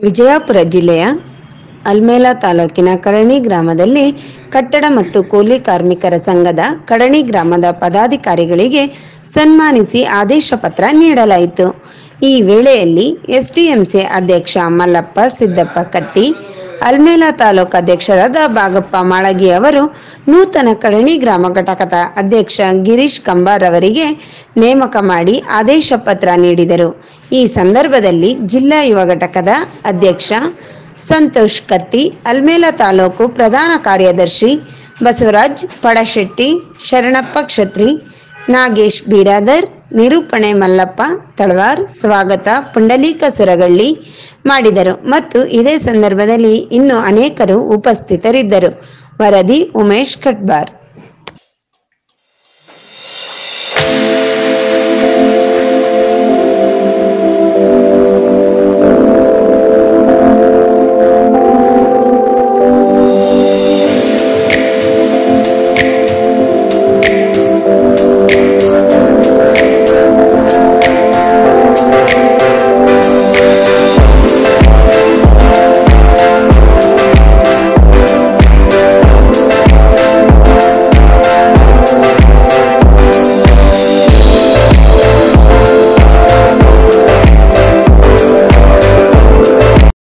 ವಿಜಯಪುರ ಜಿಲ್ಲೆಯ ಅಲ್ಮೇಲ ತಾಲೂಕಿನ ಕಡಣಿ ಗ್ರಾಮದಲ್ಲಿ ಕಟ್ಟಡ ಮತ್ತು ಕೂಲಿ ಕಾರ್ಮಿಕರ ಸಂಘದ ಕಡಣಿ ಗ್ರಾಮದ ಪದಾಧಿಕಾರಿಗಳಿಗೆ ಸನ್ಮಾನಿಸಿ ಆದೇಶ ಪತ್ರ ನೀಡಲಾಯಿತು ಈ ವೇಳೆಯಲ್ಲಿ ಎಸ್ಡಿಎಂಸಿ ಅಧ್ಯಕ್ಷ ಮಲ್ಲಪ್ಪ ಸಿದ್ದಪ್ಪ ಕತ್ತಿ ಅಲ್ಮೇಲ ತಾಲೂಕು ಅಧ್ಯಕ್ಷರಾದ ಬಾಗಪ್ಪ ಮಾಳಗಿ ಅವರು ನೂತನ ಕಡಣಿ ಗ್ರಾಮ ಘಟಕದ ಅಧ್ಯಕ್ಷ ಗಿರೀಶ್ ಕಂಬಾರ್ ಅವರಿಗೆ ನೇಮಕ ಮಾಡಿ ಆದೇಶ ಪತ್ರ ನೀಡಿದರು ಈ ಸಂದರ್ಭದಲ್ಲಿ ಜಿಲ್ಲಾ ಯುವ ಘಟಕದ ಅಧ್ಯಕ್ಷ ಸಂತೋಷ್ ಕತ್ತಿ ಅಲ್ಮೇಲ ತಾಲೂಕು ಪ್ರಧಾನ ಕಾರ್ಯದರ್ಶಿ ಬಸವರಾಜ್ ಪಡಶೆಟ್ಟಿ ಶರಣಪ್ಪ ಕ್ಷತ್ರಿ ನಾಗೇಶ್ ಬೀರಾದರ್ ನಿರೂಪಣೆ ಮಲ್ಲಪ್ಪ ತಳವಾರ್ ಸ್ವಾಗತ ಪುಂಡಲೀಕ ಸುರಗಳ್ಳಿ ಮಾಡಿದರು ಮತ್ತು ಇದೇ ಸಂದರ್ಭದಲ್ಲಿ ಇನ್ನು ಅನೇಕರು ಉಪಸ್ಥಿತರಿದ್ದರು ವರದಿ ಉಮೇಶ್ ಕಟ್ಬಾರ್